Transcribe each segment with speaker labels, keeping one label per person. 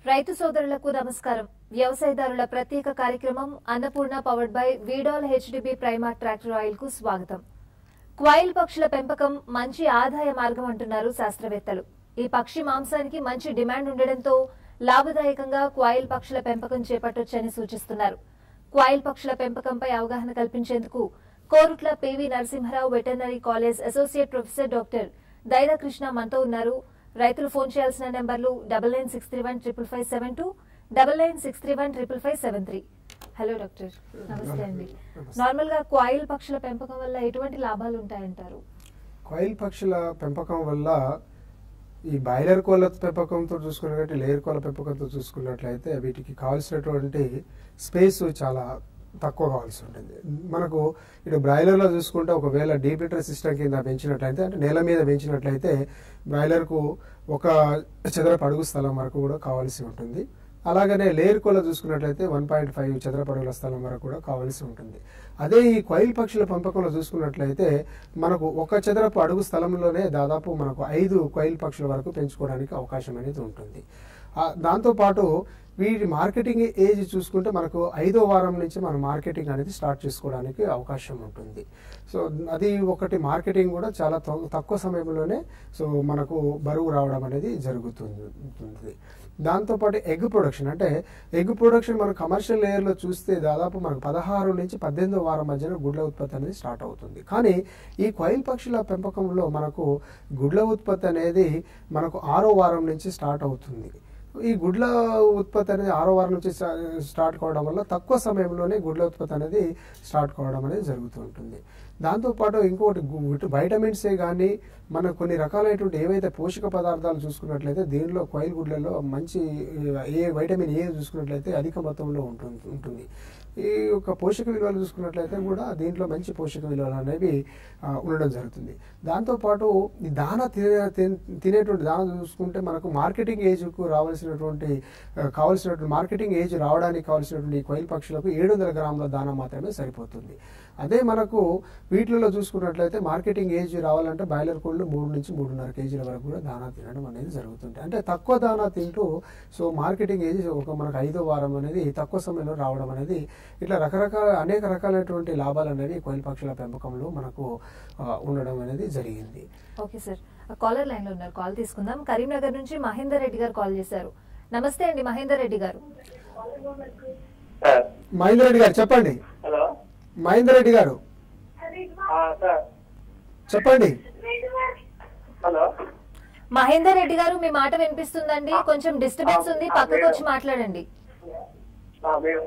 Speaker 1: రైతు సోదరులకు నమస్కారం వ్యవసాయదారుల ప్రత్యేక కార్యక్రమం Annapurna powered by Veedol HDB prima tractor oil కు స్వాగతం క్వైల్ పక్షుల పెంపకం మంచి ఆదాయ మార్గం అంటున్నారు శాస్త్రవేత్తలు ఈ పక్షి మాంసానికి మంచి డిమాండ్ ఉండడంతో లాభదాయకంగా క్వాయిల్ పక్షుల పెంపకం చేపట్టొచ్చని సూచిస్తున్నారు క్వాయిల్ పక్షుల పెంపకంపై అవగాహన కల్పించేందుకు Korutla PV Narasimha Rao veterinary college associate professor doctor Daida Krishna మనతో ఉన్నారు రైతులు ఫోన్ చేయాల్సిన నెంబర్లు double nine six three one triple five seven two double nine six three one triple five seven three hello doctor నమస్తే అండి నార్మల్ గా క్వాయిల్ పక్షుల పెంపకం వల్ల ఎటువంటి లాభాలు ఉంటాయంటారు
Speaker 2: కోయిల్ పక్షుల పెంపకం వల్ల ఈ బాయిలర్ కోళ్ళ పెంపకంతో చూసుకున్నట్టు లేయర్ కోళ్ళ పెంపకంతో చూసుకున్నట్లయితే వీటికి కావాల్సినటువంటి స్పేస్ చాలా తక్కువ కావాల్సి ఉంటుంది మనకు ఇటు బ్రాయిలర్లో చూసుకుంటే ఒకవేళ డీప్ లిటర్ సిస్టమ్ కింద పెంచినట్లయితే అంటే నేల మీద పెంచినట్లయితే బ్రాయిలర్కు ఒక చదరపు అడుగు స్థలం వరకు కూడా కావాల్సి ఉంటుంది అలాగనే లేయర్ కోళ్ళ చూసుకున్నట్లయితే వన్ పాయింట్ ఫైవ్ చదరపు అడుగుల స్థలం వరకు కూడా కావాల్సి ఉంటుంది అదే ఈ క్వైల్ పక్షుల పెంపకంలో చూసుకున్నట్లయితే మనకు ఒక చదరపు అడుగు స్థలంలోనే దాదాపు మనకు ఐదు క్వైల్ పక్షుల వరకు పెంచుకోవడానికి అవకాశం అనేది ఉంటుంది ఆ, దాంతోపాటు వీటి మార్కెటింగ్ ఏజ్ చూసుకుంటే మనకు ఐదో వారం నుంచి మనం మార్కెటింగ్ అనేది స్టార్ట్ చేసుకోవడానికి అవకాశం ఉంటుంది సో అది ఒకటి మార్కెటింగ్ కూడా చాలా తొ- తక్కువ సమయంలోనే సో మనకు బరువు రావడం అనేది జరుగుతుంది ఉంటుంది. దాంతోపాటు ఎగ్ ప్రొడక్షన్ అంటే ఎగ్ ప్రొడక్షన్ మన కమర్షియల్ లేయర్లో చూస్తే దాదాపు మనకు పదహారు నుంచి పద్దెనిమిదో వారం మధ్యన గుడ్ల ఉత్పత్తి అనేది స్టార్ట్ అవుతుంది కానీ ఈ క్వైల్ పక్షుల పెంపకంలో మనకు గుడ్ల ఉత్పత్తి అనేది మనకు ఆరో వారం నుంచి స్టార్ట్ అవుతుంది ఈ గుడ్ల ఉత్పత్తి అనేది ఆరో వారం నుంచి స్టా- స్టార్ట్ కావడం వల్ల తక్కువ సమయంలోనే గుడ్ల ఉత్పత్తి అనేది స్టార్ట్ కావడం అనేది జరుగుతూ ఉంటుంది దాంతోపాటు ఇంకొకటి గు- వైటమిన్సే కానీ మన కొన్ని రకాలైనటువంటి ఏవైతే పోషక పదార్థాలు చూసుకున్నట్లయితే దీనిలో కోయిల్ గుడ్లలో మంచి ఏ వైటమిన్ ఏ చూసుకున్నట్లయితే అధిక మొత్తంలో ఉంటుంది ఉంటుంది ఈ యొక్క పోషక విలువలు చూసుకున్నట్లయితే కూడా దీంట్లో మంచి పోషక విలువలు అనేవి ఆ, ఉండడం జరుగుతుంది దాంతోపాటు ఈ దాన తినే తిన్- తినేటువంటి దాన చూసుకుంటే మనకు మార్కెటింగ్ ఏజ్కు రావాల్సినటువంటి ఆ, కావాల్సినటువంటి మార్కెటింగ్ ఏజ్ రావడానికి కావాల్సినటువంటి ఈ కోయిల్ పక్షులకు ఏడు వందల గ్రాముల దాన మాత్రమే సరిపోతుంది అదే మనకు వీటిలో చూసుకున్నట్లయితే మార్కెటింగ్ ఏజ్ రావాలంటే బాయిలర్ కోళ్ళు మూడు నుంచి మూడున్నర కేజీల వరకు కూడా దానా తినడం అనేది జరుగుతుంది అంటే తక్కువ దానా తింటూ సో మార్కెటింగ్ ఏజ్ ఒక మనకు ఐదో వారం అనేది తక్కువ సమయంలో రావడం అనేది ఇట్లా రకరకాల అనేక రకాలైనటువంటి లాభాలు అనేవి కోయిల పక్షుల పెంపకంలో మనకు ఆ, ఉండడం అనేది జరిగింది
Speaker 1: ఓకే సార్ కాలర్ లైన్ లో ఉన్నారు కాల్ తీసుకుందాం కరీంనగర్ నుంచి మహేందర్ రెడ్డి గారు కాల్ చేశారు నమస్తే అండి మహేందర్ రెడ్డి గారు
Speaker 3: సార్
Speaker 2: మహేందర్ రెడ్డి గారు చెప్పండి
Speaker 3: హలో
Speaker 2: మహేందర్ రెడ్డి గారు
Speaker 3: ఆ, సార్
Speaker 2: చెప్పండి
Speaker 3: హలో
Speaker 1: మహేందర్ రెడ్డి గారు మీ మాట వినిపిస్తుందండి కొంచెం డిస్టర్బెన్స్ ఉంది పక్కకు వచ్చి మాట్లాడండి
Speaker 3: ఆ, మేము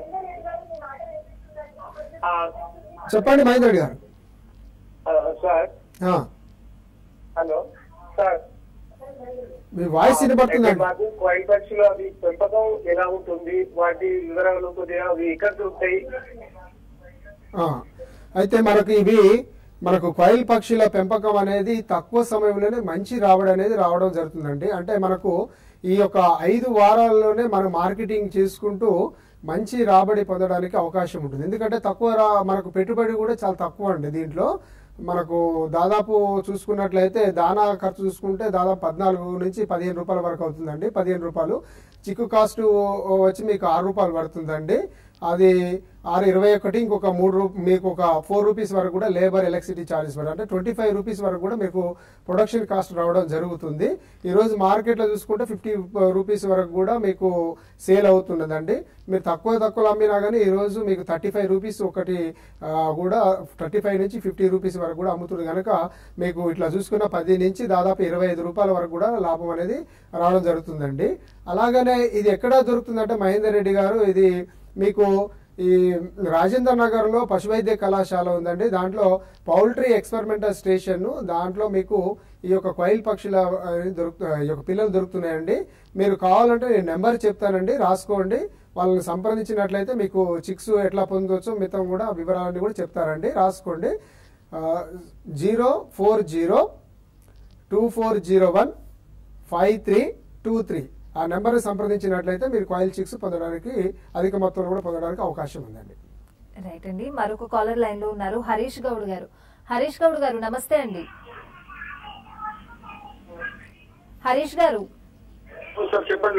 Speaker 3: ఆ,
Speaker 2: చెప్పండి మహేందర్ రెడ్డి గారు
Speaker 3: హలో సార్
Speaker 2: ఆ,
Speaker 3: హలో సార్
Speaker 2: మీ వాయిస్
Speaker 3: అయితే
Speaker 2: వినపడుతుందండి
Speaker 3: మాకు క్వైల్ పక్షులు అవి పెంపకం ఎలా ఉంటుంది వాటి వివరాలు కొద్దిగా అవి ఎక్కడ దొరుకుతాయి
Speaker 2: ఆ, అయితే మనకు ఇవి మనకు కోయిల్ పక్షుల పెంపకం అనేది తక్కువ సమయంలోనే మంచి రావడం అనేది రావడం జరుగుతుందండి అంటే మనకు ఈ యొక్క ఐదు వారాల్లోనే మనం మార్కెటింగ్ చేసుకుంటూ మంచి రాబడి పొందడానికి అవకాశం ఉంటుంది ఎందుకంటే తక్కువ రా మనకు పెట్టుబడి కూడా చాలా తక్కువ అండి దీంట్లో మనకు దాదాపు చూసుకున్నట్లయితే దానా ఖర్చు చూసుకుంటే దాదాపు పద్నాలుగు నుంచి పదిహేను రూపాయల వరకు అవుతుందండి పదిహేను రూపాయలు చిక్కు కాస్ట్ వచ్చి మీకు ఆరు రూపాయలు పడుతుందండి అది ఆరు ఇరవై ఒకటి ఇంకొక మూడు రూ మీకు ఒక ఫోర్ రూపీస్ వరకు కూడా లేబర్ ఎలక్ట్రిసిటీ ఛార్జెస్ పడతాయి అంటే ట్వంటీ ఫైవ్ రూపీస్ వరకు కూడా మీకు ప్రొడక్షన్ కాస్ట్ రావడం జరుగుతుంది ఈ రోజు మార్కెట్లో చూసుకుంటే ఫిఫ్టీ రూపీస్ వరకు కూడా మీకు సేల్ అవుతున్నదండి మీరు తక్కువ తక్కువ అమ్మినా కానీ ఈ రోజు మీకు థర్టీ ఫైవ్ రూపీస్ ఒకటి ఆ, కూడా థర్టీ ఫైవ్ నుంచి ఫిఫ్టీ రూపీస్ వరకు కూడా అమ్ముతుంది కనుక మీకు ఇట్లా చూసుకున్న పది నుంచి దాదాపు ఇరవై ఐదు రూపాయల వరకు కూడా లాభం అనేది రావడం జరుగుతుందండి అలాగనే ఇది ఎక్కడ దొరుకుతుందంటే మహేందర్ రెడ్డి గారు ఇది మీకు ఈ రాజేంద్ర నగర్ లో పశువైద్య కళాశాల ఉందండి దాంట్లో పౌల్ట్రీ ఎక్స్పెరిమెంటల్ స్టేషన్ దాంట్లో మీకు ఈ యొక్క క్వైల్ పక్షుల ఆ, దొరుకు ఈ యొక్క పిల్లలు దొరుకుతున్నాయండి మీరు కావాలంటే నేను నెంబర్ చెప్తానండి రాసుకోండి వాళ్ళని సంప్రదించినట్లయితే మీకు చిక్స్ ఎట్లా పొందవచ్చో మిగతా కూడా వివరాలన్నీ కూడా చెప్తారండి రాసుకోండి zero four zero two four zero one five three two three ఆ నెంబర్ సంప్రదించినట్లయితే మీరు కాయిల్ చిక్స్ పొందడానికి అధిక మొత్తంలో కూడా పొందడానికి అవకాశం ఉందండి
Speaker 1: రైట్ అండి మరొక కాలర్ లైన్ లో ఉన్నారు హరీష్ గౌడ్ గారు హరీష్ గౌడ్ గారు నమస్తే అండి హరీష్ గారు
Speaker 3: సార్ చెప్పండి మేడం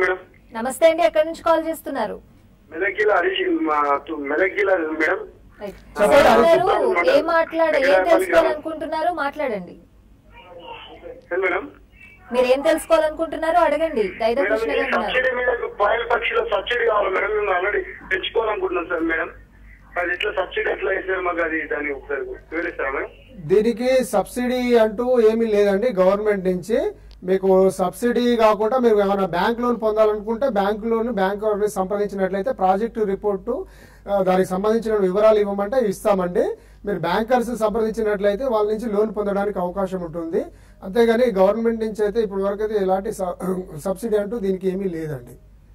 Speaker 1: నమస్తే అండి ఎక్కడి నుంచి కాల్ చేస్తున్నారు
Speaker 3: మెదక్ జిల్లా హరీష్ మా టు- మెదక్ జిల్లా మేడం
Speaker 1: రైట్.
Speaker 2: చెప్పండి,
Speaker 1: సార్
Speaker 2: హరీష్.
Speaker 1: గారు ఏం మాట్లాడ ఏం తెలుసుకోవాలనుకుంటున్నారో మాట్లాడండి
Speaker 3: ఏం మేడం
Speaker 1: మీరు ఏం తెలుసుకోవాలనుకుంటున్నారో అడగండి దైదా
Speaker 3: మేడం
Speaker 1: కృష్ణ
Speaker 3: ఈ
Speaker 1: గారు ఉన్నారు
Speaker 3: సబ్సిడీ మీద పాయల పక్షుల సబ్సిడీ కావాలి మేడం మేము ఆల్రెడీ తెచ్చుకోవాలనుకుంటున్నాం సార్ మేడం అది ఎట్లా సబ్సిడీ ఎట్లా ఇస్తారు మాకు అది దాన్ని ఒకసారి వివరిస్తారా మేడం
Speaker 2: దీనికి సబ్సిడీ అంటూ ఏమీ లేదండి గవర్నమెంట్ నుంచి మీకు సబ్సిడీ కాకుండా మీరు ఏమైనా బ్యాంక్ లోన్ పొందాలనుకుంటే బ్యాంక్ లోన్ బ్యాంక్ వారిని సంప్రదించినట్లయితే ప్రాజెక్టు రిపోర్టు ఆ, దానికి సంబంధించిన వివరాలు ఇవ్వమంటే ఇస్తామండి మీరు బ్యాంకర్స్ సంప్రదించినట్లయితే వాళ్ళ నుంచి లోన్ పొందడానికి అవకాశం ఉంటుంది అంతేగాని గవర్నమెంట్ నుంచి అయితే ఇప్పటి వరకు అయితే ఎలాంటి స- సబ్సిడీ అంటూ దీనికి ఏమీ లేదండి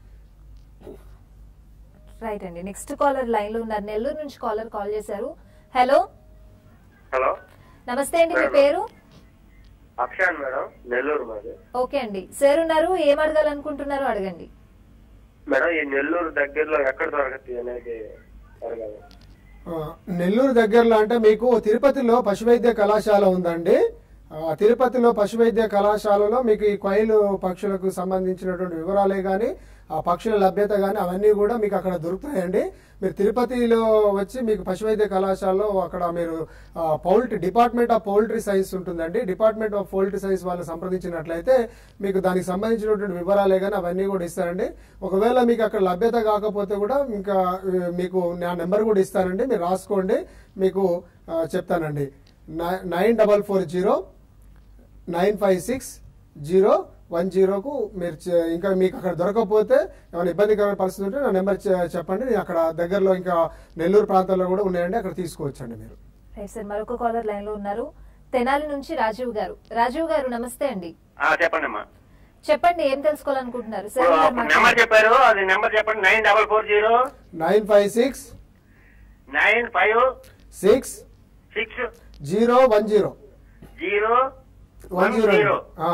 Speaker 1: రైట్ అండి నెక్స్ట్ కాలర్ లైన్ లో ఉన్నారు నెల్లూరు నుంచి కాలర్ కాల్ చేశారు హలో
Speaker 3: హలో
Speaker 1: నమస్తే అండి మీ పేరు
Speaker 3: అక్షయాన్ మేడం నెల్లూరు మాది
Speaker 1: ఓకే అండి సార్ ఉన్నారు ఏం అడగాలనుకుంటున్నారో అడగండి
Speaker 3: మేడం ఈ నెల్లూరు దగ్గరలో ఎక్కడ దొరకచ్చు అనేది అడగాలి
Speaker 2: ఆ, నెల్లూరు దగ్గరలో అంటే మీకు తిరుపతిలో పశువైద్య కళాశాల ఉందండి ఆ, తిరుపతిలో పశువైద్య కళాశాలలో మీకు ఈ కొయిలు పక్షులకు సంబంధించినటువంటి వివరాలే కానీ ఆ పక్షుల లభ్యత కానీ అవన్నీ కూడా మీకు అక్కడ దొరుకుతాయండి మీరు తిరుపతిలో వచ్చి మీకు పశువైద్య కళాశాలలో అక్కడ మీరు poultry department of poultry science ఉంటుందండి డిపార్ట్మెంట్ ఆఫ్ పౌల్ట్రీ సైన్స్ వాళ్ళు సంప్రదించినట్లయితే మీకు దానికి సంబంధించినటువంటి వివరాలే కానీ అవన్నీ కూడా ఇస్తారండి ఒకవేళ మీకు అక్కడ లభ్యత కాకపోతే కూడా ఇంకా ఆ, మీకు నా నెంబర్ కూడా ఇస్తానండి మీరు రాసుకోండి మీకు ఆ, చెప్తానండి nine double four zero nine five six zero one జీరోకు మీరు చే- ఇంకా మీకు అక్కడ దొరకకపోతే ఏమైనా ఇబ్బందికరమైన పరిస్థితి ఉంటే నా నెంబర్ చె- చెప్పండి నేను అక్కడ దగ్గరలో ఇంకా నెల్లూరు ప్రాంతాల్లో కూడా ఉన్నాయండి అక్కడ తీసుకోవచ్చండి మీరు
Speaker 1: రైట్ సార్ మరొక కాలర్ లైన్ లో ఉన్నారు తెనాలి నుంచి రాజీవ్ గారు రాజీవ్ గారు నమస్తే అండి
Speaker 4: చెప్పండి అమ్మా
Speaker 1: చెప్పండి ఏం తెలుసుకోవాలనుకుంటున్నారు సార్ గారు
Speaker 4: నెంబర్
Speaker 1: మాట్లాడండి.
Speaker 4: చెప్పారు అది నెంబర్ చెప్పండి nine double four zero
Speaker 2: nine five six
Speaker 4: nine five
Speaker 2: six
Speaker 4: six
Speaker 2: zero one zero
Speaker 4: zero
Speaker 2: one
Speaker 4: one
Speaker 2: zero
Speaker 4: zero
Speaker 2: ఆ,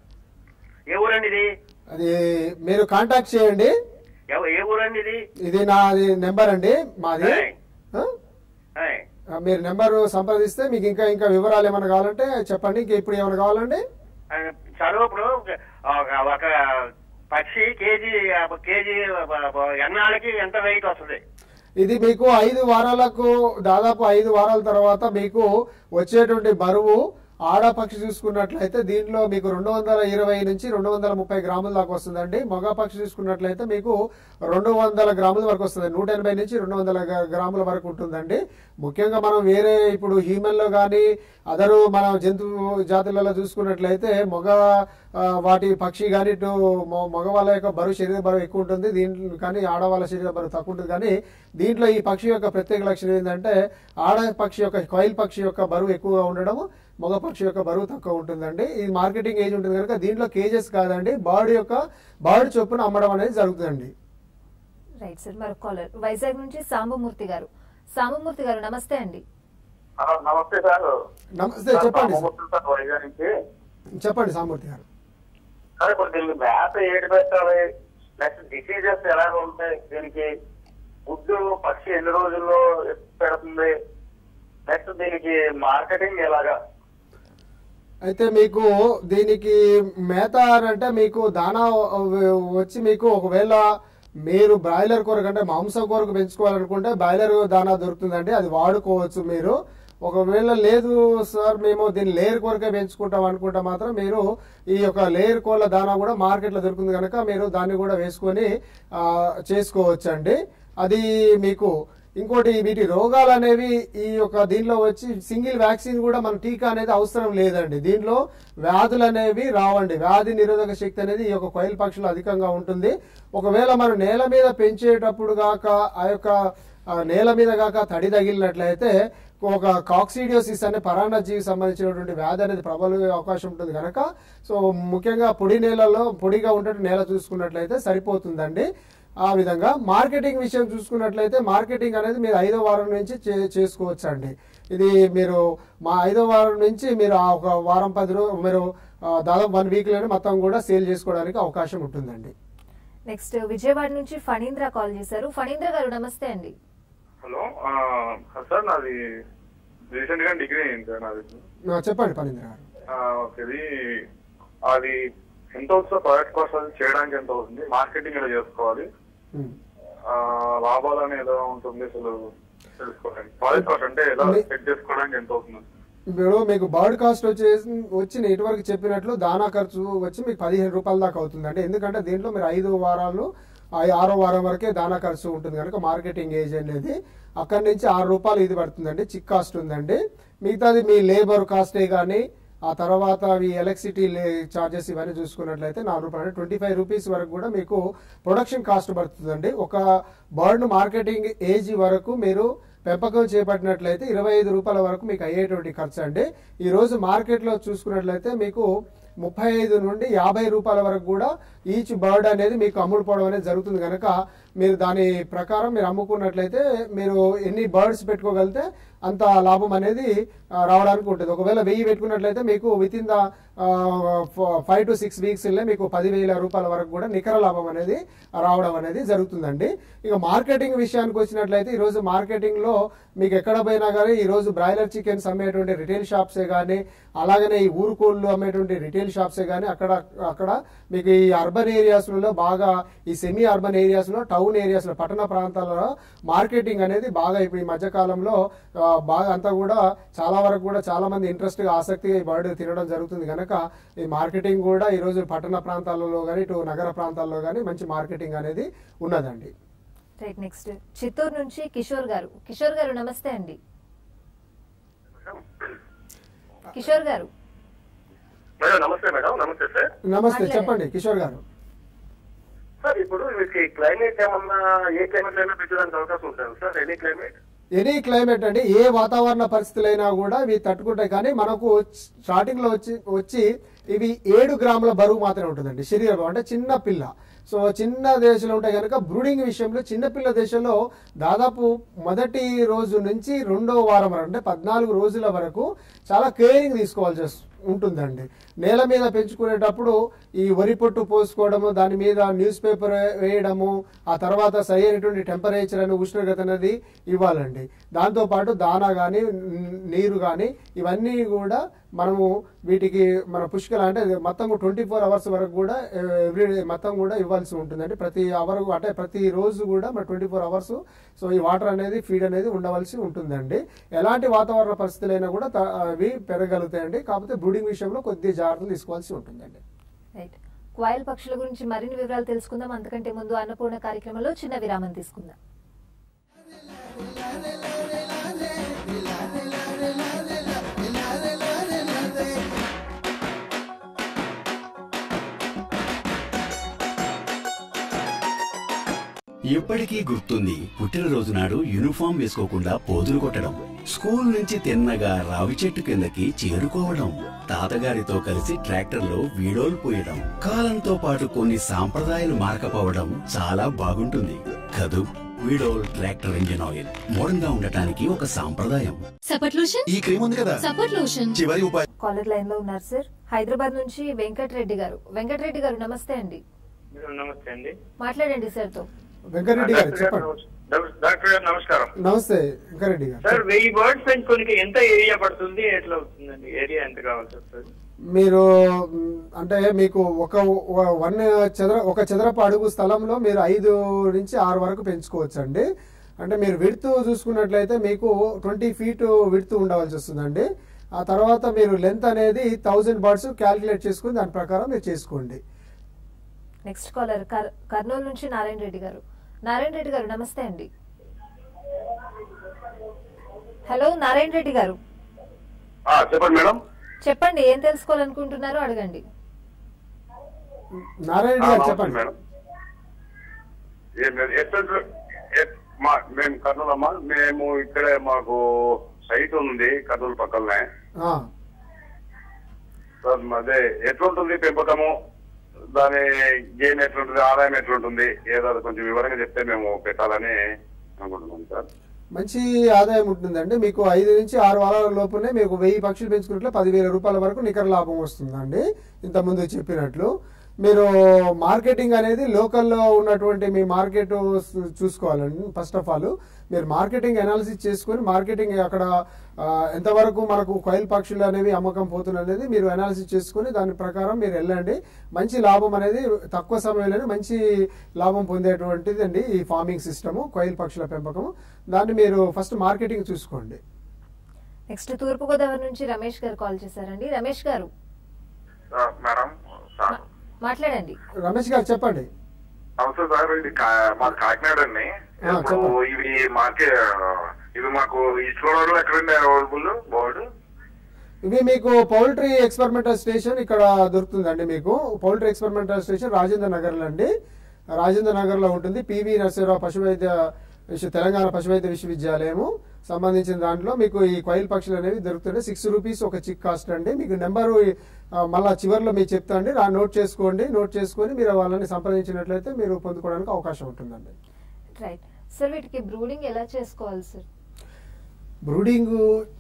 Speaker 4: ఏ ఊరండి ఇది
Speaker 2: అది మీరు కాంటాక్ట్ చేయండి
Speaker 4: ఎవ- ఏ ఊరండి ఇది
Speaker 2: ఇది నాది నెంబర్ అండి మాది
Speaker 4: ఏయ్.
Speaker 2: ఆ?
Speaker 4: ఏయ్.
Speaker 2: ఆ, మీరు నెంబర్ సంప్రదిస్తే మీకు ఇంకా ఇంకా వివరాలు ఏమైనా కావాలంటే చెప్పండి ఇంకా ఇప్పుడు ఏమైనా కావాలండి
Speaker 4: ఆ, చదువు ఇప్పుడు ఒక- ఒక పక్షి కేజీ కేజీ ఎన్నాళ్ళకి ఎంత వెయిట్ వస్తుంది
Speaker 2: ఇది మీకు ఐదు వారాలకు దాదాపు ఐదు వారాల తర్వాత మీకు వచ్చేటువంటి బరువు ఆడపక్షి చూసుకున్నట్లయితే దీంట్లో మీకు రెండు వందల ఇరవై నుంచి రెండు వందల ముప్పై గ్రాముల దాకా వస్తుందండి మగ పక్షి చూసుకున్నట్లయితే మీకు రెండు వందల గ్రాముల వరకు వస్తుంది నూట ఎనభై నుంచి రెండు వందల గ- గ్రాముల వరకు ఉంటుందండి ముఖ్యంగా మనం వేరే ఇప్పుడు హ్యూమన్ లో కానీ అదరు మన జంతువు జాతులలో చూసుకున్నట్లయితే మగ ఆ, వాటి పక్షి కానీ ఇటు మొ- మగవాళ్ళ యొక్క బరువు శరీర బరువు ఎక్కువ ఉంటుంది దీంట్లో కానీ ఆడవాళ్ళ శరీర బరువు తక్కువ ఉంటుంది కానీ దీంట్లో ఈ పక్షి యొక్క ప్రత్యేక లక్షణం ఏంటంటే ఆడ పక్షి యొక్క కోయిల్ పక్షి యొక్క బరువు ఎక్కువగా ఉండడం మగ పక్షి యొక్క బరువు తక్కువ ఉంటుందండి ఈ మార్కెటింగ్ ఏజ్ ఉంటుంది కనుక దీంట్లో కేజెస్ కాదండి బర్డ్ యొక్క బర్డ్ చొప్పున అమ్మడం అనేది జరుగుతుందండి
Speaker 1: రైట్ సార్ మరొక కాలర్ వైజాగ్ నుంచి సాంబమూర్తి గారు సాంబమూర్తి గారు నమస్తే అండి
Speaker 3: నమస్తే సార్
Speaker 2: నమస్తే చెప్పండి సార్.
Speaker 3: సార్ వైజాగ్ నుంచి
Speaker 2: చెప్పండి సామూర్తి గారు
Speaker 3: సార్ ఇప్పుడు దీనికి మేత ఏడు పెట్టాలి నెక్స్ట్ డిసీజెస్ ఎలాగ ఉంటాయి దీనికి ఫుడ్ పక్షి ఎన్ని రోజుల్లో పెడుతుంది నెక్స్ట్ దీనికి మార్కెటింగ్ ఎలాగా
Speaker 2: అయితే మీకు దీనికి మేత అని అంటే మీకు దానా వచ్చి మీకు ఒకవేళ మీరు బ్రాయిలర్ కొరకు అంటే మాంసం కొరకు పెంచుకోవాలనుకుంటే బ్రాయిలర్ దానా దొరుకుతుందండి అది వాడుకోవచ్చు మీరు ఒకవేళ లేదు సార్ మేము దీన్ని లేయర్ కొరకే పెంచుకుంటాం అనుకుంటే మాత్రం మీరు ఈ యొక్క లేయర్ కోళ్ళ దానా కూడా మార్కెట్లో దొరుకుతుంది కనుక మీరు దాన్ని కూడా వేసుకొని ఆ, చేసుకోవచ్చండి అది మీకు ఇంకోటి వీటి రోగాలు అనేవి ఈ యొక్క దీనిలో వచ్చి సింగిల్ వ్యాక్సిన్ కూడా మన టీకా అనేది అవసరం లేదండి దీనిలో వ్యాధులు అనేవి రావండి వ్యాధి నిరోధక శక్తి అనేది ఈ యొక్క కొయిల్ పక్షులు అధికంగా ఉంటుంది ఒకవేళ మనం నేల మీద పెంచేటప్పుడు గాక ఆ యొక్క ఆ, నేల మీద గాక తడి తగిలినట్లయితే ఒక కాక్సిడియోసిస్ అనే పరాన్నజీవి సంబంధించినటువంటి వ్యాధి అనేది ప్రబలే అవకాశం ఉంటుంది కనుక సో ముఖ్యంగా పొడి నేలలో పొడిగా ఉంటే నేల చూసుకున్నట్లయితే సరిపోతుందండి ఆ విధంగా మార్కెటింగ్ విషయం చూసుకున్నట్లయితే మార్కెటింగ్ అనేది మీరు ఐదో వారం నుంచి చే- చేసుకోవచ్చు అండి ఇది మీరు మా ఐదో వారం నుంచి మీరు ఆ ఒక వారం పది రోజు మీరు ఆ, దాదాపు వన్ వీక్ లోనే మొత్తం కూడా సేల్ చేసుకోవడానికి అవకాశం ఉంటుందండి
Speaker 1: నెక్స్ట్ విజయవాడ నుంచి ఫణీంద్ర కాల్ చేశారు ఫణీంద్ర గారు నమస్తే అండి
Speaker 5: హలో ఆ, సార్ నాది రీసెంట్ గా డిగ్రీ అయింది సార్ నాది
Speaker 2: ఆ, చెప్పండి పనీంద్ర గారు
Speaker 5: ఆ, ఓకే ఇది అది ఎంత అవుతుంది ప్రొడక్ట్ కాస్ట్ అది చేయడానికి ఎంత అవుతుంది మార్కెటింగ్ ఎలా చేసుకోవాలి
Speaker 2: ఉమ్.
Speaker 5: ఆ, లాభాలు అనేది ఎలా ఉంటుంది అసలు తెలుసుకోవడానికి ప్రాజెక్ట్ కాస్ట్ అంటే ఎలా
Speaker 2: మీ-
Speaker 5: సెట్ చేసుకోవడానికి ఎంత అవుతుంది
Speaker 2: ఇప్పుడు మీకు బర్డ్ కాస్ట్ వచ్చేసి వచ్చి నేను ఇటువరకు చెప్పినట్లు దానా ఖర్చు వచ్చి మీకు పదిహేను రూపాయల దాకా అవుతుంది అంటే ఎందుకంటే దీంట్లో మీరు ఐదు వారాలు ఆ ఆరో వారం వరకే దానా ఖర్చు ఉంటుంది కనుక మార్కెటింగ్ ఏజ్ అనేది అక్కడి నుంచి ఆరు రూపాయలు ఇది పడుతుందండి చిక్ కాస్ట్ ఉందండి మిగతాది మీ లేబర్ కాస్టే కానీ ఆ తర్వాత అవి ఎలక్ట్రిసిటీ చార్జెస్ ఇవన్నీ చూసుకున్నట్లయితే నాలుగు రూపాయలు అంటే ట్వంటీ ఫైవ్ రూపీస్ వరకు కూడా మీకు ప్రొడక్షన్ కాస్ట్ పడుతుందండి ఒక బర్డ్ మార్కెటింగ్ ఏజ్ వరకు మీరు పెంపకం చేపట్టినట్లయితే ఇరవై ఐదు రూపాయల వరకు మీకు అయ్యేటువంటి ఖర్చు అండి ఈ రోజు మార్కెట్లో చూసుకున్నట్లయితే మీకు ముప్పై ఐదు నుండి యాభై రూపాయల వరకు కూడా ఈచ్ బర్డ్ అనేది మీకు అమ్ముడుపోవడం అనేది జరుగుతుంది కనుక మీరు దాని ప్రకారం మీరు అమ్ముకున్నట్లయితే మీరు ఎన్ని బర్డ్స్ పెట్టుకోగలిగితే అంత లాభం అనేది ఆ, రావడానికి ఉంటుంది ఒకవేళ వెయ్యి పెట్టుకున్నట్లయితే మీకు within the five to six weeks మీకు పదివేల రూపాయల వరకు కూడా నికర లాభం అనేది రావడం అనేది జరుగుతుందండి ఇక మార్కెటింగ్ విషయానికి వచ్చినట్లయితే ఈరోజు మార్కెటింగ్ లో మీకు ఎక్కడ పోయినా కానీ ఈ రోజు బ్రాయిలర్ చికెన్స్ అమ్మేటువంటి రిటైల్ షాప్సే కానీ అలాగనే ఈ ఊరుకోళ్ళు అమ్మేటువంటి రిటైల్ షాప్సే కానీ అక్కడ అక్కడ మీకు ఈ అర్బన్ ఏరియాస్లలో బాగా ఈ సెమీ అర్బన్ ఏరియాస్లో టౌన్ ఏరియాస్లో పట్టణ ప్రాంతాలలో మార్కెటింగ్ అనేది బాగా ఇప్పుడు ఈ మధ్య కాలంలో ఆ, బాగా అంతా కూడా చాలా వరకు కూడా చాలా మంది ఇంట్రెస్ట్ గా ఆసక్తిగా ఈ బర్డ్ తినడం జరుగుతుంది కనుక ఈ మార్కెటింగ్ కూడా ఈ రోజు పట్టణ ప్రాంతాలలో కానీ ఇటు నగర ప్రాంతాల్లో కానీ మంచి మార్కెటింగ్ అనేది ఉన్నదండి
Speaker 1: రైట్ నెక్స్ట్ చిత్తూరు నుంచి కిషోర్ గారు కిషోర్ గారు నమస్తే అండి కిషోర్ గారు
Speaker 5: మేడం నమస్తే మేడం నమస్తే సార్
Speaker 2: నమస్తే
Speaker 1: మాట్లాడండి.
Speaker 2: చెప్పండి కిషోర్ గారు
Speaker 5: సార్ ఇప్పుడు వీటికి క్లైమేట్ ఏమన్నా ఏ క్లైమేట్ అయినా పెట్టడానికి అవకాశం ఉంటుంది sir any climate
Speaker 2: any climate అంటే ఏ వాతావరణ పరిస్థితులైనా కూడా ఇవి తట్టుకుంటాయి కానీ మనకు స్టార్టింగ్ లో వచ్చి వచ్చి ఇవి ఏడు గ్రాముల బరువు మాత్రమే ఉంటుందండి శరీర బరువు అంటే చిన్న పిల్ల సో చిన్న దేశంలో ఉంటాయి కనుక బ్రూడింగ్ విషయంలో చిన్న పిల్ల దేశంలో దాదాపు మొదటి రోజు నుంచి రెండో వారం వరకు అంటే పద్నాలుగు రోజుల వరకు చాలా కేరింగ్ తీసుకోవాల్సి వస్తుంది ఉంటుందండి నేల మీద పెంచుకునేటప్పుడు ఈ వరి పొట్టు పోసుకోవడము దాని మీద న్యూస్ పేపర్ వేయడము ఆ తర్వాత సరి అయినటువంటి టెంపరేచర్ అని ఉష్ణోగ్రత అనేది ఇవ్వాలండి దాంతో పాటు దానా కానీ నీరు కానీ ఇవన్నీ కూడా మనము వీటికి మన పుష్కల అంటే మొత్తం ట్వంటీ ఫోర్ అవర్స్ వరకు కూడా ఎవ్రీ మొత్తం కూడా ఇవ్వాల్సి ఉంటుందండి ప్రతి అవర్ అంటే ప్రతి రోజు కూడా మన ట్వంటీ ఫోర్ అవర్స్ సో ఈ వాటర్ అనేది ఫీడ్ అనేది ఉండవలసి ఉంటుందండి ఎలాంటి వాతావరణ పరిస్థితులైనా కూడా త- అవి పెరగలుగుతాయండి కాకపోతే బ్రూడింగ్ విషయంలో కొద్దిగా జాగ్రత్తలు తీసుకోవాల్సి ఉంటుందండి
Speaker 1: రైట్ క్వాయిల్ పక్షుల గురించి మరిన్ని వివరాలు తెలుసుకుందాం అంతకంటే ముందు అన్నపూర్ణ కార్యక్రమంలో చిన్న విరామం తీసుకుందాం
Speaker 6: ఎప్పటికీ గుర్తుంది పుట్టినరోజు నాడు యూనిఫామ్ వేసుకోకుండా పోజులు కొట్టడం స్కూల్ నుంచి తిన్నగా రావి చెట్టు కిందకి చేరుకోవడం తాతగారితో కలిసి ట్రాక్టర్లో వీడోలు పోయడం కాలంతో పాటు కొన్ని సాంప్రదాయాలు మారకపోవడం చాలా బాగుంటుంది కదూ Veedol tractor engine oil modern గా ఉండటానికి ఒక సాంప్రదాయం
Speaker 7: సపట్ లోషన్
Speaker 8: ఈ క్రీమ్ ఉంది కదా
Speaker 7: సపట్ లోషన్
Speaker 8: చివరి ఉపాయం
Speaker 1: కాలర్ లైన్ లో ఉన్నారు సార్ హైదరాబాద్ నుంచి వెంకటరెడ్డి గారు వెంకటరెడ్డి గారు నమస్తే అండి
Speaker 4: నమస్తే అండి
Speaker 1: మాట్లాడండి సార్ తో
Speaker 2: వెంకరెడ్డి గారు చెప్పండి
Speaker 5: డాక్టర్ గారు నమస్కారం
Speaker 2: నమస్తే వెంకరెడ్డి గారు
Speaker 4: సార్ వెయ్యి బర్డ్స్ పెంచుకోనికి ఎంత ఏరియా పడుతుంది ఎట్లా అవుతుందండి ఏరియా ఎంత కావాల్సి వస్తుంది
Speaker 2: మీరు మ్, అంటే మీకు ఒక వ- వన్ చదర ఒక చదరపు అడుగు స్థలంలో మీరు ఐదు నుంచి ఆరు వరకు పెంచుకోవచ్చు అండి అంటే మీరు విడుతు చూసుకున్నట్లయితే మీకు ట్వంటీ ఫీట్ విడుతు ఉండవలసి వస్తుందండి ఆ తర్వాత మీరు లెంత్ అనేది థౌజండ్ బర్డ్స్ క్యాలిక్యులేట్ చేసుకుని దాని ప్రకారం మీరు చేసుకోండి
Speaker 1: నెక్స్ట్ కాలర్ కర్- కర్నూలు నుంచి నారాయణ రెడ్డి గారు నారాయణ రెడ్డి గారు నమస్తే అండి హలో నారాయణ రెడ్డి గారు
Speaker 5: ఆ, చెప్పండి మేడం
Speaker 1: చెప్పండి ఏం తెలుసుకోవాలనుకుంటున్నారో అడగండి
Speaker 2: నారాయణ
Speaker 5: ఆ,
Speaker 2: గారు
Speaker 5: నమస్తే
Speaker 2: చెప్పండి
Speaker 5: మేడం ఏం లేదు. ఎస్ఎస్ ఎస్- మా- మేము కర్నూలు అమ్మా మేము ఇక్కడే మాకు సైట్ ఉంది కర్నూలు పక్కనే
Speaker 2: ఆ,
Speaker 5: సార్ అదే ఎట్లుంటుంది పెంపకము దాని గేమ్ ఎట్లుంటుంది ఆదాయం ఎట్లుంటుంది ఏదో అది కొంచెం వివరంగా చెప్తే మేము పెట్టాలని అనుకుంటున్నాం సార్
Speaker 2: మంచి ఆదాయం ఉంటుందండి మీకు ఐదు నుంచి ఆరు వారాల లోపునే మీకు వెయ్యి పక్షులు పెంచుకున్నట్లు పదివేల రూపాయల వరకు నికర లాభం వస్తుందండి ఇంతకుముందు చెప్పినట్లు మీరు మార్కెటింగ్ అనేది లోకల్లో ఉన్నటువంటి మీ మార్కెట్ చూసుకోవాలండి ఫస్ట్ ఆఫ్ ఆల్ మీరు మార్కెటింగ్ అనాలిసిస్ చేసుకొని మార్కెటింగ్ అక్కడ ఆ, ఎంతవరకు మనకు కొయిల్ పక్షులు అనేవి అమ్మకం పోతుంది అనేది మీరు అనాలిసిస్ చేసుకొని దాని ప్రకారం మీరు వెళ్ళండి మంచి లాభం అనేది తక్కువ సమయంలోనే మంచి లాభం పొందేటువంటిది అండి ఈ ఫార్మింగ్ సిస్టము కొయిల్ పక్షుల పెంపకం దాన్ని మీరు ఫస్ట్ మార్కెటింగ్ చూసుకోండి
Speaker 1: నెక్స్ట్ తూర్పుగోదావరి నుంచి రమేష్ గారు కాల్ చేశారండి రమేష్ గారు
Speaker 5: మేడం సార్
Speaker 1: మాట్లాడండి
Speaker 2: రమేష్ గారు చెప్పండి
Speaker 5: నమస్తే సార్ ఇది కా- మాది కాకినాడ అండి
Speaker 2: ఆ,
Speaker 5: ఇప్పుడు
Speaker 2: చెప్పండి.
Speaker 5: ఇవి మాకే ఇవి మాకు ఈస్ట్ గోదావరిలో ఎక్కడండి అవైలబుల్ బోర్డు
Speaker 2: ఇవి మీకు పౌల్ట్రీ ఎక్స్పెరిమెంటల్ స్టేషన్ ఇక్కడ దొరుకుతుందండి మీకు poultry experimental station Rajendra Nagar లో అండి రాజేంద్ర నగర్ లో ఉంటుంది పివి నరసింహరావు పశువైద్య విశ్వ తెలంగాణ పశువైద్య విశ్వవిద్యాలయము సంబంధించిన దాంట్లో మీకు ఈ కొయిల్ పక్షులు అనేవి దొరుకుతున్నాయి సిక్స్ రూపీస్ ఒక చిక్ కాస్ట్ అండి మీకు నెంబరు మళ్ళా చివరిలో మీకు చెప్తా అండి రా నోట్ చేసుకోండి నోట్ చేసుకొని మీరు వాళ్ళని సంప్రదించినట్లయితే మీరు పొందుకోవడానికి అవకాశం ఉంటుందండి
Speaker 1: రైట్ సార్ వీటికి బ్రూడింగ్ ఎలా చేసుకోవాలి సార్
Speaker 2: బ్రూడింగ్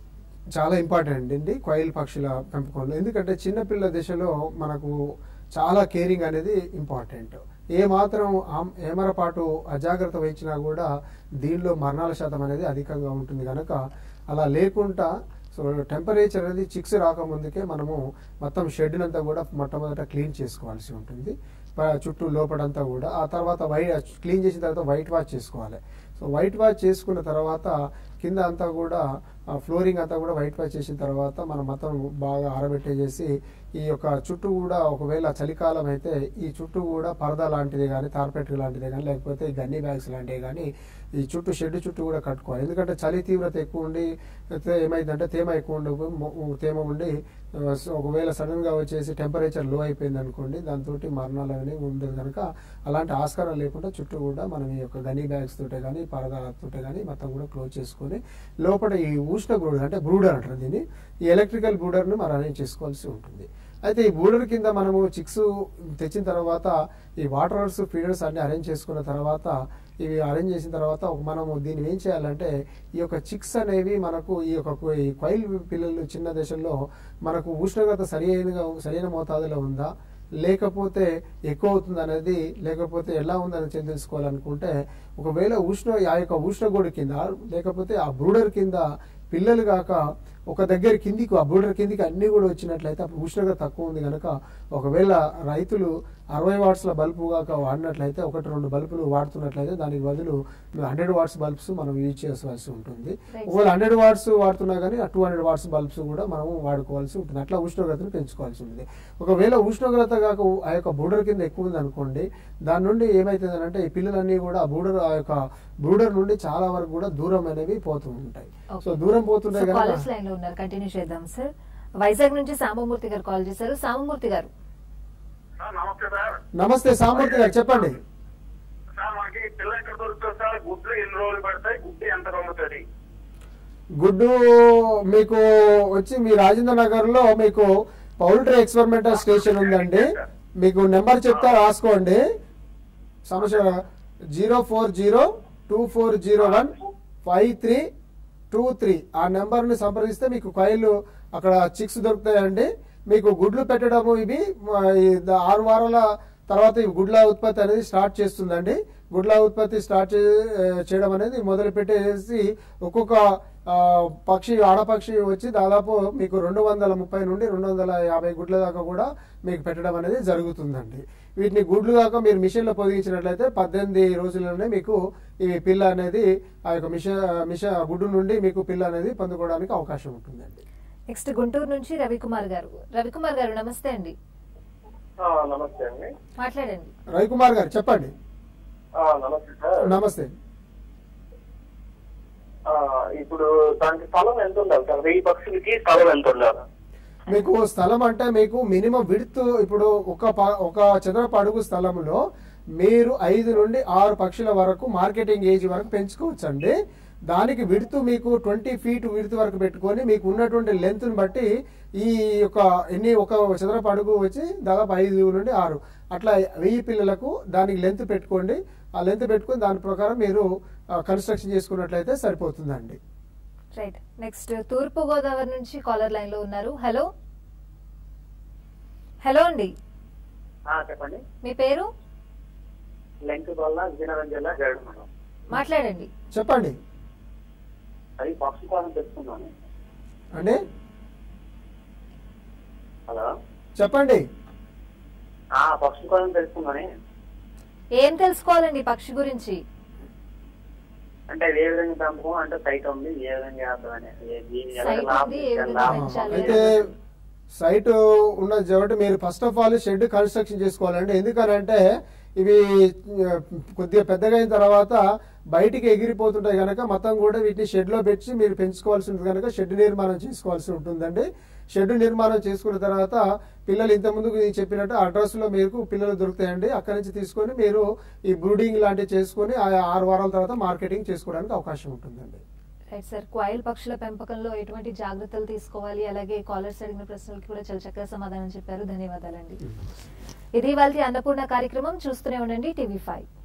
Speaker 2: చాలా ఇంపార్టెంట్ అండి కోయిల్ పక్షుల పెంపకంలో ఎందుకంటే చిన్నపిల్ల దశలో మనకు చాలా కేరింగ్ అనేది ఇంపార్టెంట్ ఏ మాత్రం ఆమ్- ఏమరపాటు అజాగ్రత్త వహించినా కూడా దీనిలో మరణాల శాతం అనేది అధికంగా ఉంటుంది కనుక అలా లేకుండా సో టెంపరేచర్ అనేది చిక్స్ రాకముందుకే మనము మొత్తం షెడ్ అంతా కూడా మొట్టమొదట క్లీన్ చేసుకోవాల్సి ఉంటుంది ప- చుట్టూ లోపడంతా కూడా ఆ తర్వాత వైట్ క్లీన్ చేసిన తర్వాత వైట్ వాష్ చేసుకోవాలి సో వైట్ వాష్ చేసుకున్న తర్వాత కింద అంతా కూడా ఫ్లోరింగ్ అంతా కూడా వైట్ వాష్ చేసిన తర్వాత మనం మొత్తం బాగా ఆరబెట్టేసి ఈ యొక్క చుట్టూ కూడా ఒకవేళ చలికాలం అయితే ఈ చుట్టూ కూడా పరదా లాంటిది కానీ తార్పెట్ లాంటిది కానీ లేకపోతే ఈ గన్నీ బ్యాగ్స్ లాంటివి కానీ ఈ చుట్టూ షెడ్ చుట్టూ కూడా కట్టుకోవాలి ఎందుకంటే చలి తీవ్రత ఎక్కువ ఉండి అయితే ఏమైందంటే తేమ ఎక్కువ ఉండి మొ- తేమ ఉండి ఆ, సో ఒకవేళ సడన్ గా వచ్చేసి టెంపరేచర్ లో అయిపోయింది అనుకోండి దాంతో మరణాలు అనేవి ఉండదు కనుక అలాంటి ఆస్కారం లేకుండా చుట్టూ కూడా మనం ఈ యొక్క గనీ బ్యాగ్స్ తోటే కానీ పరదాలతోటే కానీ మొత్తం కూడా క్లోజ్ చేసుకొని లోపల ఈ ఉష్ణ బ్రూడర్ అంటే బ్రూడర్ అంటారు దీన్ని ఈ ఎలక్ట్రికల్ బ్రూడర్ ను మనం అరేంజ్ చేసుకోవాల్సి ఉంటుంది అయితే ఈ బ్రూడర్ కింద మనము చిక్స్ తెచ్చిన తర్వాత ఈ వాటర్స్ ఫీడర్స్ అన్ని అరేంజ్ చేసుకున్న తర్వాత ఇవి అరేంజ్ చేసిన తర్వాత ఒక మనము దీన్ని ఏం చేయాలంటే ఈ యొక్క చిక్స్ అనేవి మనకు ఈ యొక్క కు- ఈ క్వైల్ పిల్లలు చిన్న దశల్లో మనకు ఉష్ణోగ్రత సరి అయినగా సరైన మోతాదులో ఉందా లేకపోతే ఎక్కువ అవుతుంది అనేది లేకపోతే ఎలా ఉందని చెప్పి తెలుసుకోవాలనుకుంటే ఒకవేళ ఉష్ణ ఆ యొక్క ఉష్ణగోడు కింద లేకపోతే ఆ బ్రూడర్ కింద పిల్లలు కాక ఒక దగ్గర కిందికి ఆ బ్రూడర్ కిందికి అన్ని కూడా వచ్చినట్లయితే అప్పుడు ఉష్ణోగ్రత తక్కువ ఉంది కనుక ఒకవేళ రైతులు అరవై వాట్స్ల బల్బు కాక వాడినట్లయితే ఒకటి రెండు బల్బులు వాడుతున్నట్లయితే దానికి బదులు హండ్రెడ్ వాట్స్ బల్బ్స్ మనం యూజ్ చేసుకోవాల్సి ఉంటుంది
Speaker 1: Right.
Speaker 2: ఒకవేళ హండ్రెడ్ వాట్స్ వాడుతున్నా కానీ టూ హండ్రెడ్ వాట్స్ బల్బ్స్ కూడా మనం వాడుకోవాల్సి ఉంటుంది అట్లా ఉష్ణోగ్రతను పెంచుకోవాల్సి ఉంటుంది ఒకవేళ ఉష్ణోగ్రత కాక ఆ యొక్క బూడర్ కింద ఎక్కువ ఉంది అనుకోండి దాని నుండి ఏమైతుంది అంటే ఈ పిల్లలన్నీ కూడా ఆ బూడర్ ఆ యొక్క బ్రూడర్ నుండి చాలా వరకు కూడా దూరం అనేవి పోతూ ఉంటాయి
Speaker 1: Okay.
Speaker 2: సో దూరం పోతుంటే
Speaker 1: సో కాలర్స్
Speaker 2: కనుక
Speaker 1: లైన్ లో ఉన్నారు కంటిన్యూ చేద్దాం సార్ వైజాగ్ నుంచి సాంబమూర్తి గారు కాల్ చేశారు సాంబమూర్తి గారు
Speaker 5: సార్ నమస్తే సార్
Speaker 2: నమస్తే సామూర్తి గారు చెప్పండి
Speaker 5: సార్ మాకి పిల్ల ఎక్కడ దొరుకుతుంది సార్ గుడ్లు ఎన్ని రోజులు పెడతాయి గుడ్డు ఎంత పంపుతుంది
Speaker 2: గుడ్డు మీకు వచ్చి మీ రాజేంద్ర నగర్ లో మీకు పౌల్ట్రీ ఎక్స్పెరిమెంటల్ స్టేషన్ ఉందండి మీకు నెంబర్ చెప్తా రాసుకోండి సమస్య zero four zero two four zero one five three two three ఆ నెంబర్ని సంప్రదిస్తే మీకు కాయలు అక్కడ చిక్స్ దొరుకుతాయండి మీకు గుడ్లు పెట్టడము ఇవి ఆ, ఈ ద- ఆరు వారాల తర్వాత ఈ గుడ్ల ఉత్పత్తి అనేది స్టార్ట్ చేస్తుందండి గుడ్ల ఉత్పత్తి స్టార్ట్ చే- చేయడం అనేది మొదలు పెట్టేసి ఒక్కొక్క ఆ, పక్షి ఆడపక్షి వచ్చి దాదాపు మీకు రెండు వందల ముప్పై నుండి రెండు వందల యాభై గుడ్ల దాకా కూడా మీకు పెట్టడం అనేది జరుగుతుందండి వీటిని గుడ్లు దాకా మీరు మిషన్ లో పొదిగించినట్లయితే పద్దెనిమిది రోజుల్లోనే మీకు ఈ పిల్ల అనేది ఆ యొక్క మిషన్ మిషన్ గుడ్డు నుండి మీకు పిల్ల అనేది పొందుకోవడానికి అవకాశం ఉంటుందండి
Speaker 1: నెక్స్ట్ గుంటూరు నుంచి రవికుమార్ గారు రవికుమార్ గారు నమస్తే అండి
Speaker 3: నమస్తే అండి
Speaker 1: మాట్లాడండి
Speaker 2: రవికుమార్ గారు చెప్పండి
Speaker 3: ఆ, నమస్తే సార్
Speaker 2: నమస్తే
Speaker 3: ఆ, ఇప్పుడు దానికి స్థలం ఎంత ఉండాలి సార్ వెయ్యి పక్షులకి స్థలం ఎంత ఉండాలి
Speaker 2: మీకు స్థలం అంటే మీకు మినిమం విడ్త్ ఇప్పుడు ఒక ప- ఒక చదరపు అడుగు స్థలంలో మీరు ఐదు నుండి ఆరు పక్షుల వరకు మార్కెటింగ్ ఏజ్ వరకు పెంచుకోవచ్చండి దానికి విడుతు మీకు ట్వంటీ ఫీట్ విడుతు వరకు పెట్టుకొని మీకు ఉన్నటువంటి లెంత్ ని బట్టి ఈ యొక్క ఎన్ని ఒక చదరపు అడుగు వచ్చి దాదాపు ఐదు నుండి ఆరు అట్లా వెయ్యి పిల్లలకు దానికి లెంత్ పెట్టుకోండి ఆ లెంత్ పెట్టుకొని దాని ప్రకారం మీరు కన్స్ట్రక్షన్ చేసుకున్నట్లయితే సరిపోతుందండి
Speaker 1: రైట్ నెక్స్ట్ తూర్పు గోదావరి నుంచి కాలర్ లైన్ లో ఉన్నారు హలో హలో అండి
Speaker 3: ఆ, చెప్పండి
Speaker 1: మీ పేరు
Speaker 3: లెంక్ వల్ల విజయనగరం జిల్లా గరుడు మండలం
Speaker 1: మాట్లాడండి
Speaker 2: చెప్పండి
Speaker 3: అది పక్షి కోసం తెచ్చుకున్నాను
Speaker 2: అండి
Speaker 3: హలో
Speaker 2: చెప్పండి
Speaker 3: ఆ పక్షి కోసం తెలుసుకున్నాను
Speaker 1: ఏం తెలుసుకోవాలండి పక్షి గురించి
Speaker 3: అంటే ఏ విధంగా పెంపకం అంటే సైట్ ఉంది ఏ విధంగా చేద్దాం అనేది ఏ- దీని ఎలా
Speaker 1: సైట్
Speaker 3: లాభం
Speaker 1: ఉంది, ఏ
Speaker 3: ఎంత
Speaker 1: విధంగా
Speaker 3: లాభం
Speaker 1: పెంచాలి?
Speaker 2: అయితే సైట్ ఉన్నది కాబట్టి మీరు first of all shed construction చేసుకోవాలండి ఎందుకనంటే ఇవి ఆ, కొద్దిగా పెద్దగా అయిన తర్వాత బయటికి ఎగిరిపోతుంటాయి కనుక మొత్తం కూడా వీటిని షెడ్ లో పెట్టి మీరు పెంచుకోవాల్సి ఉంటుంది కనుక షెడ్ నిర్మాణం చేసుకోవాల్సి ఉంటుందండి షెడ్ నిర్మాణం చేసుకున్న తర్వాత పిల్లలు ఇంత ముందుకు నేను చెప్పినట్టు అడ్రస్ లో మీకు పిల్లలు దొరుకుతాయండి అక్కడి నుంచి తీసుకొని మీరు ఈ బ్రూడింగ్ లాంటివి చేసుకొని ఆ ఆరు వారాల తర్వాత మార్కెటింగ్ చేసుకోవడానికి అవకాశం ఉంటుందండి
Speaker 1: రైట్ సార్ క్వాయిల్ పక్షుల పెంపకంలో ఎటువంటి జాగ్రత్తలు తీసుకోవాలి అలాగే కాలర్స్ అడిగిన ప్రశ్నలకి కూడా చాలా చక్కగా సమాధానం చెప్పారు ధన్యవాదాలండి ఇది వాళ్ళ అన్నపూర్ణ కార్యక్రమం చూస్తూనే ఉండండి టీవీ ఫైవ్